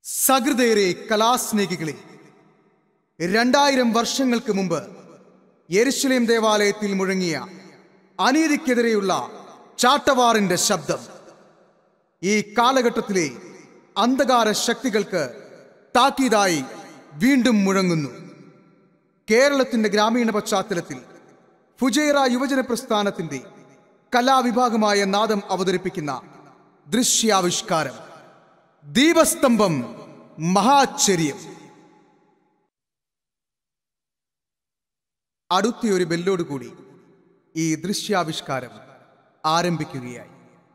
സഹൃദയരെ കലാസ്നേഹികളെ രണ്ടായിരം വർഷങ്ങൾക്ക് മുമ്പ് യെരുശലേം ദേവാലയത്തിൽ മുഴങ്ങിയ അനീതിക്കെതിരെയുള്ള ചാട്ടവാറിന്റെ ശബ്ദം ഈ കാലഘട്ടത്തിലെ അന്ധകാര ശക്തികൾക്ക് താക്കീതായി വീണ്ടും മുഴങ്ങുന്നു കേരളത്തിന്റെ ഗ്രാമീണ പശ്ചാത്തലത്തിൽ ഫുജൈറ യുവജന പ്രസ്ഥാനത്തിന്റെ കലാവിഭാഗമായ നാദം അവതരിപ്പിക്കുന്ന ദൃശ്യാവിഷ്കാരം ദീപസ്തംഭം മഹാചര്യം അടുത്തയൊരു ബെല്ലോടുകൂടി ഈ ദൃശ്യാവിഷ്കാരം ആരംഭിക്കുകയായി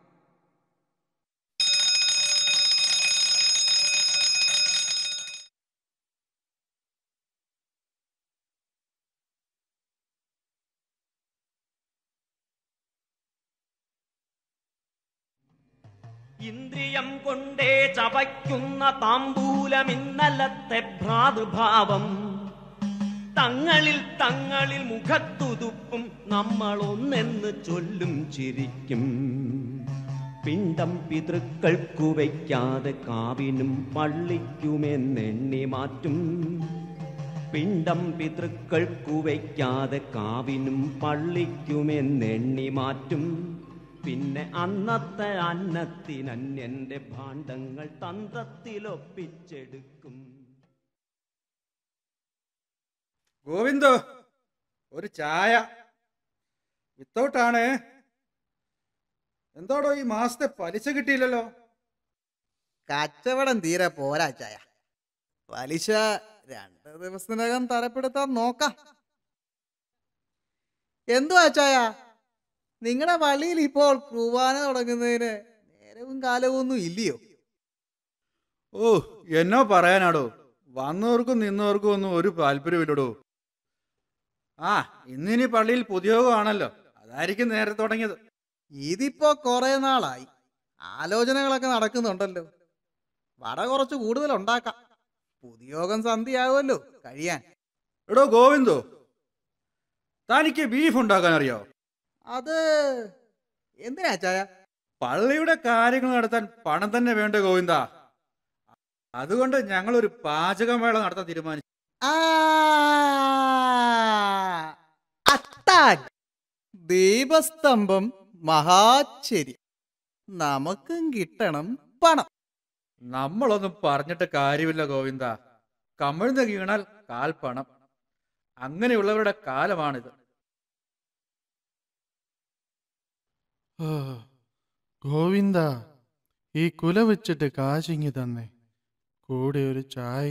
ഇന്ദ്രിയം കൊണ്ടേ ചവയ്ക്കുന്ന താമ്പൂലം ഇന്നലത്തെ ഭ്രാതുഭാവം തങ്ങളിൽ തങ്ങളിൽ മുഖത്തുതുപ്പും നമ്മൾ ഒന്നെന്ന് ചൊല്ലും ചിരിക്കും പിണ്ടം പിതൃക്കൾക്കു വയ്ക്കാതെ കാവിനും പള്ളിക്കുമെന്നെണ്ണി മാറ്റും പിണ്ടം പിതൃക്കൾക്കു വയ്ക്കാതെ കാവിനും പള്ളിക്കുമെന്നെണ്ണി മാറ്റും പിന്നെ അന്നത്തെ അന്നത്തിനന്യന്റെ ഭാണ്ഡങ്ങൾ തന്ത്രത്തിലൊപ്പിച്ചെടുക്കും ഗോവിന്ദോ ഒരു ചായ വിത്തൗട്ടാണ് എന്തോടോ ഈ മാസത്തെ പലിശ കിട്ടിയില്ലല്ലോ കച്ചവടം തീരെ പോരാ ചായ പലിശ രണ്ട് ദിവസത്തിനകം തരപ്പെടുത്താൻ നോക്കാം എന്തുവാ ചായ നിങ്ങളുടെ പള്ളിയിൽ ഇപ്പോൾ കുർബാന തുടങ്ങുന്നതിന് നേരവും കാലവും ഒന്നും ഇല്ലയോ ഓ എന്നോ പറയാനാടോ വന്നവർക്കും നിന്നവർക്കും ഒന്നും ഒരു താല്പര്യമില്ലടോ ആ ഇന്നിനി പള്ളിയിൽ പുതിയോഗമാണല്ലോ അതായിരിക്കും നേരെ തുടങ്ങിയത് ഇതിപ്പോ കുറെ നാളായി ആലോചനകളൊക്കെ നടക്കുന്നുണ്ടല്ലോ വട കുറച്ച് കൂടുതൽ ഉണ്ടാക്കാം പുതിയോഗം സന്ധിയാവുമല്ലോ കഴിയാൻ എടോ ഗോവിന്ദോ തനിക്ക് ബീഫ് ഉണ്ടാക്കാൻ അറിയോ അത് എന്തിനാ ചായ പള്ളിയുടെ കാര്യങ്ങൾ നടത്താൻ പണം തന്നെ വേണ്ട ഗോവിന്ദ അതുകൊണ്ട് ഞങ്ങൾ ഒരു പാചകമേള നടത്താൻ തീരുമാനിച്ചു ആ അത്താൻ ദീപസ്തംഭം മഹാച്ചരി നമുക്കും കിട്ടണം പണം നമ്മളൊന്നും പറഞ്ഞിട്ട് കാര്യമില്ല ഗോവിന്ദ കമിഴ്ന്ന് വീണാൽ കാൽ പണം അങ്ങനെയുള്ളവരുടെ കാലമാണിത് ആ, ഗോവിന്ദ ഈ കുല വെച്ചിട്ട് കാശിങ്ങി തന്നെ കൂടെ ഒരു ചായ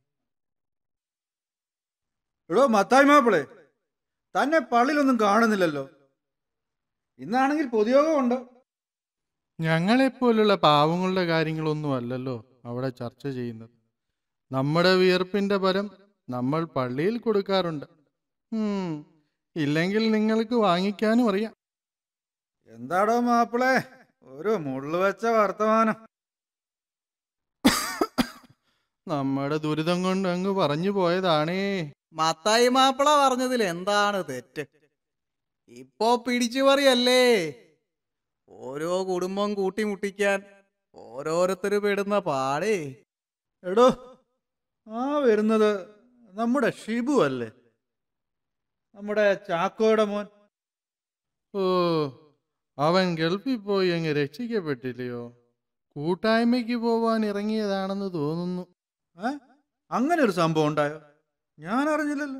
എടോ മത്തായി മാപ്പിളെ തന്നെ പള്ളിയിലൊന്നും കാണുന്നില്ലല്ലോ ഇന്നാണെങ്കിൽ പൊതുയോഗമുണ്ട് ഞങ്ങളെപ്പോലുള്ള പാവങ്ങളുടെ കാര്യങ്ങളൊന്നും അല്ലല്ലോ അവിടെ ചർച്ച ചെയ്യുന്നത് നമ്മുടെ വിയർപ്പിന്റെ പരം നമ്മൾ പള്ളിയിൽ കൊടുക്കാറുണ്ട് ഉം, ഇല്ലെങ്കിൽ നിങ്ങൾക്ക് വാങ്ങിക്കാനും അറിയാം എന്താടോ മാപ്പിളെ ഒരു മുള്ളു വെച്ച വർത്തമാനം നമ്മുടെ ദുരിതം കൊണ്ട് അങ്ങ് പറഞ്ഞു പോയതാണേ മത്തായി മാപ്പിള പറഞ്ഞതിൽ എന്താണ് തെറ്റ് ഇപ്പോ പിടിച്ചു പറയല്ലേ ഓരോ കുടുംബം കൂട്ടിമുട്ടിക്കാൻ ഓരോരുത്തര് പെടുന്ന പാടേ എടോ ആ വരുന്നത് നമ്മുടെ ഷിബു അല്ലേ നമ്മുടെ ചാക്കോയുടെ മോൻ ഓ അവൻ ഗൾഫിൽ പോയി അങ്ങ് രക്ഷിക്കപ്പെട്ടില്ലയോ കൂട്ടായ്മയ്ക്ക് പോവാൻ ഇറങ്ങിയതാണെന്ന് തോന്നുന്നു ഏ അങ്ങനെ ഒരു സംഭവം ഉണ്ടായോ ഞാൻ അറിഞ്ഞില്ലല്ലോ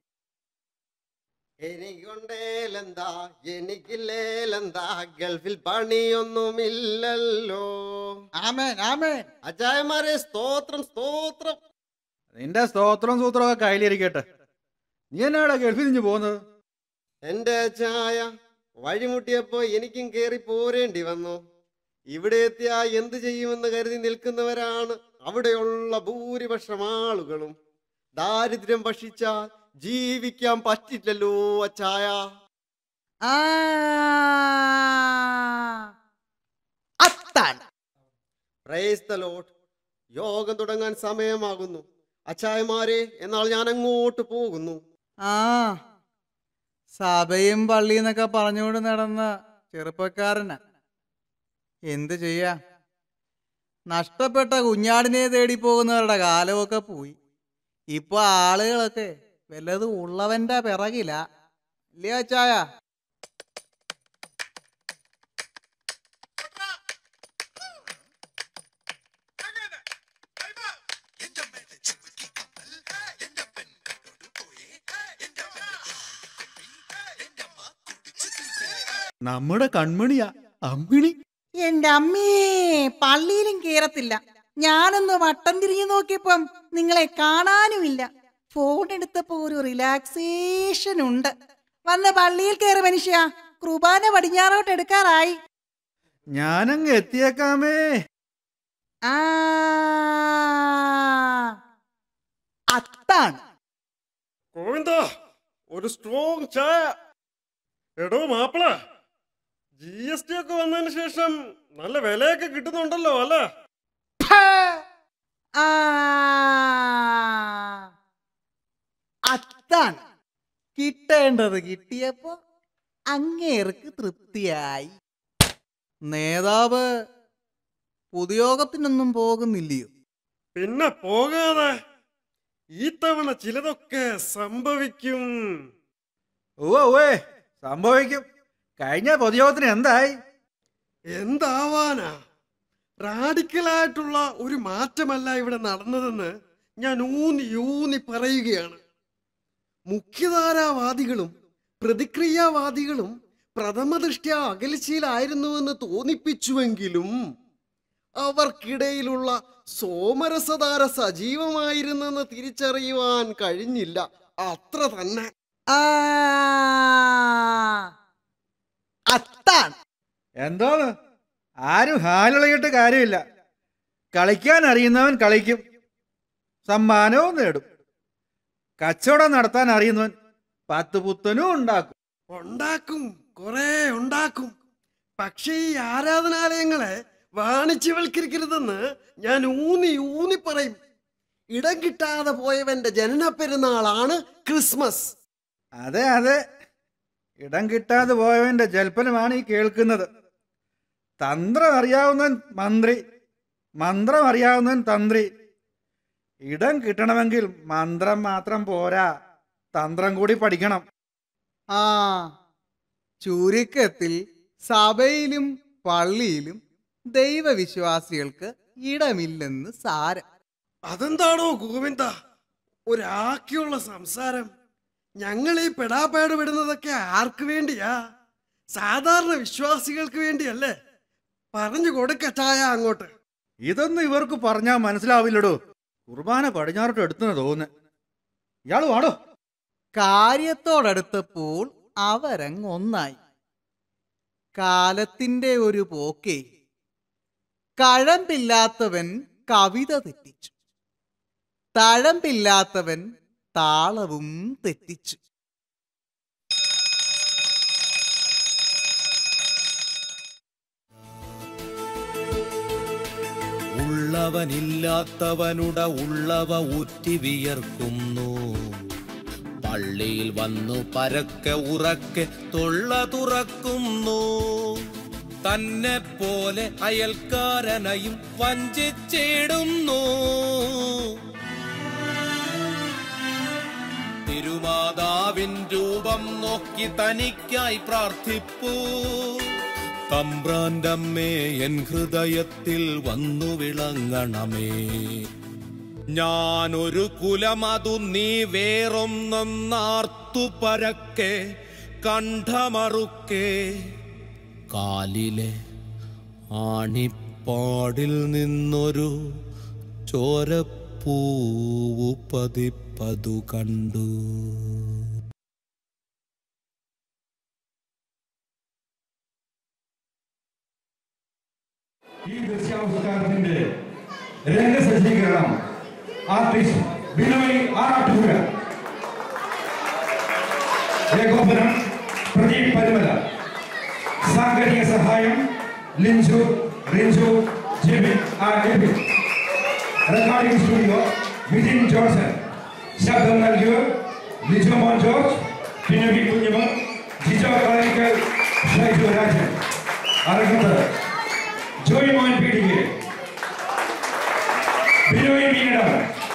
എനിക്കുണ്ടേലെന്താ എനിക്കില്ലേലെന്താ ഗൾഫിൽ പണിയൊന്നുമില്ലല്ലോ ആമേൻ ആമേൻ അച്ചായമാരെ സ്തോത്രം സ്തോത്രം നിന്റെ സ്തോത്രം സൂത്രം ഒക്കെ കയ്യിലിരിക്കട്ടെ നീ എന്നാടാ ഗൾഫിൽ നിന്ന് പോകുന്നത് എന്റെ ചായ വഴിമുട്ടിയപ്പോ എനിക്കും കേറി പോരേണ്ടി വന്നു ഇവിടെ എത്തിയ എന്ത് ചെയ്യുമെന്ന് കരുതി നിൽക്കുന്നവരാണ് അവിടെയുള്ള ഭൂരിപക്ഷം ആളുകളും ദാരിദ്ര്യം ഭക്ഷിച്ചാൽ ജീവിക്കാൻ പറ്റില്ലല്ലോ അച്ചായ ആ അത്താൻ പ്രൈസ് ദ ലോഡ് യോഗം തുടങ്ങാൻ സമയമാകുന്നു അച്ചായമാരെ എന്നാൽ ഞാൻ അങ്ങോട്ട് പോകുന്നു ആ സഭയും പള്ളിന്നൊക്കെ പറഞ്ഞുകൊണ്ട് നടന്ന ചെറുപ്പക്കാരനാ എന്ത് ചെയ്യാ നഷ്ടപ്പെട്ട കുഞ്ഞാടിനെ തേടി പോകുന്നവരുടെ കാലമൊക്കെ പോയി ഇപ്പൊ ആളുകളൊക്കെ വല്ലതും ഉള്ളവന്റെ പിറകില ഇല്ലേ അച്ചായ നമ്മുടെ കൺമണിയാ അമ്മിണി എന്റെ അമ്മേ പള്ളിയിലും കേറത്തില്ല ഞാനൊന്ന് വട്ടം തിരിഞ്ഞു നോക്കിയപ്പം നിങ്ങളെ കാണാനുമില്ല ഫോൺ എടുത്തപ്പോ ഒരു റിലാക്സേഷൻ ഉണ്ട് വന്ന് പള്ളിയിൽ കയറി മനുഷ്യ കുർബാന പടിഞ്ഞാറോട്ട് എടുക്കാറായി ഞാനങ്ങ് എത്തിയേക്കാമേ ആ അത്താണ് ഗോവിന്ദ ഒരു സ്ട്രോങ് ചായ എടോ മാപ്പിള ജി എസ് ടി ഒക്കെ വന്നതിന് ശേഷം നല്ല വിലയൊക്കെ കിട്ടുന്നുണ്ടല്ലോ അല്ലേ ആ അത്താണ് കിട്ടേണ്ടത് കിട്ടിയപ്പോ അങ്ങേർക്ക് തൃപ്തിയായി നേതാവ് പൊതുയോഗത്തിനൊന്നും പോകുന്നില്ലയോ പിന്നെ പോകാതെ ഈ തവണ ചിലതൊക്കെ സംഭവിക്കും ഓ ഓേ സംഭവിക്കും കഴിഞ്ഞ പൊതുയോഗത്തിന് എന്തായി എന്താവാനാ റാഡിക്കലായിട്ടുള്ള ഒരു മാറ്റമല്ല ഇവിടെ നടന്നതെന്ന് ഞാൻ ഊന്നി ഊന്നി പറയുകയാണ് മുഖ്യധാരാവാദികളും പ്രതിക്രിയാവാദികളും പ്രഥമദൃഷ്ട്യ അകൽച്ചയിലായിരുന്നുവെന്ന് തോന്നിപ്പിച്ചുവെങ്കിലും അവർക്കിടയിലുള്ള സോമരസധാര സജീവമായിരുന്നെന്ന് തിരിച്ചറിയുവാൻ കഴിഞ്ഞില്ല അത്ര തന്നെ ആ അത്താണ് എന്തോന്ന് ആരും ഹാലിളകിയിട്ട് കാര്യമില്ല കളിക്കാൻ അറിയുന്നവൻ കളിക്കും സമ്മാനവും നേടും കച്ചവടം നടത്താൻ അറിയുന്നവൻ പത്ത് പുത്തനും ഉണ്ടാക്കും ഉണ്ടാക്കും കുറെ ഉണ്ടാക്കും പക്ഷേ ഈ ആരാധനാലയങ്ങളെ വാണിജ്യവൽക്കരിക്കരുതെന്ന് ഞാൻ ഊന്നി ഊന്നി പറയും ഇടം കിട്ടാതെ പോയവന്റെ ജനന പെരുന്നാളാണ് ക്രിസ്മസ് അതെ അതെ ഇടം കിട്ടാതെ പോയവന്റെ ജൽപ്പനമാണ് ഈ കേൾക്കുന്നത് തന്ത്രം അറിയാവുന്നവൻ മന്ത്രി മന്ത്രം അറിയാവുന്നവൻ തന്ത്രി ഇടം കിട്ടണമെങ്കിൽ മന്ത്രം മാത്രം പോരാ തന്ത്രം കൂടി പഠിക്കണം ആ ചുരുക്കത്തിൽ സഭയിലും പള്ളിയിലും ദൈവവിശ്വാസികൾക്ക് ഇടമില്ലെന്ന് സാരം അതെന്താണോ ഗോവിന്ദ ഒരാക്കിയുള്ള സംസാരം ഞങ്ങൾ ഈ പെടാപ്പാട് വിടുന്നതൊക്കെ ആർക്ക് വേണ്ടിയാ സാധാരണ വിശ്വാസികൾക്ക് വേണ്ടിയല്ലേ പറഞ്ഞു കൊടുക്കച്ചായ അങ്ങോട്ട് ഇതൊന്നും ഇവർക്ക് പറഞ്ഞാൽ മനസ്സിലാവില്ലടോ കുർബാന പടിഞ്ഞാറോട്ട് എടുത്തെന്ന് തോന്നുന്നു ഇയാൾ വാടോ കാര്യത്തോടടുത്തപ്പോൾ അവരങ്ങ് ഒന്നായി കാലത്തിന്റെ ഒരു പോക്കേ കഴമ്പില്ലാത്തവൻ കവിത തെറ്റിച്ചു തഴമ്പില്ലാത്തവൻ താളവും തെറ്റിച്ചു ഉള്ളവനില്ലാത്തവനുടെ ഉള്ളവ ഊറ്റി വിയർക്കുന്നു പള്ളിയിൽ വന്നു പരക്കെ ഉറക്കെ തൊള്ള തുറക്കുന്നു തന്നെ പോലെ അയൽക്കാരനയും വഞ്ചിച്ചിടുന്നു തിരുമാതാവിൻ രൂപം നോക്കി തനിക്കായി പ്രാർത്ഥിപ്പൂ തമ്പ്രാൻ്റമ്മേ എൻ ഹൃദയത്തിൽ വന്നു വിളങ്ങണമേ ഞാനൊരു കുലമതു നീ വേറൊന്നൊന്നാർത്തു പരക്കെ കണ്ഠമറുക്കെ കാലിലെ ആണിപ്പാടിൽ നിന്നൊരു ചോരപ്പൂവു പതിപ്പതു കണ്ടു ഈ ദൃശ്യാവിഷ്കാരത്തിന്റെ രംഗസജ്ജീകരണം ആർട്ടിസ്റ്റ് ബിനോയ് ആറാട്ടുപുര ഏകോപനം പ്രദീപ് പരുമല സാങ്കേതിക സഹായം Linju Rinju Jibin R Ebin recording studio Vijin Johnson ശബ്ദം നൽകിയവർ ലിജോ മോൻ ജോർജ് പിന്നവി കുഞ്ഞുമോൻ ജിജോ കളരിക്കൽ ഷൈജു രാജൻ അരങ്ങത്ത് ജോയി മോൻ പീഡികെ ബിനോയ് വീണ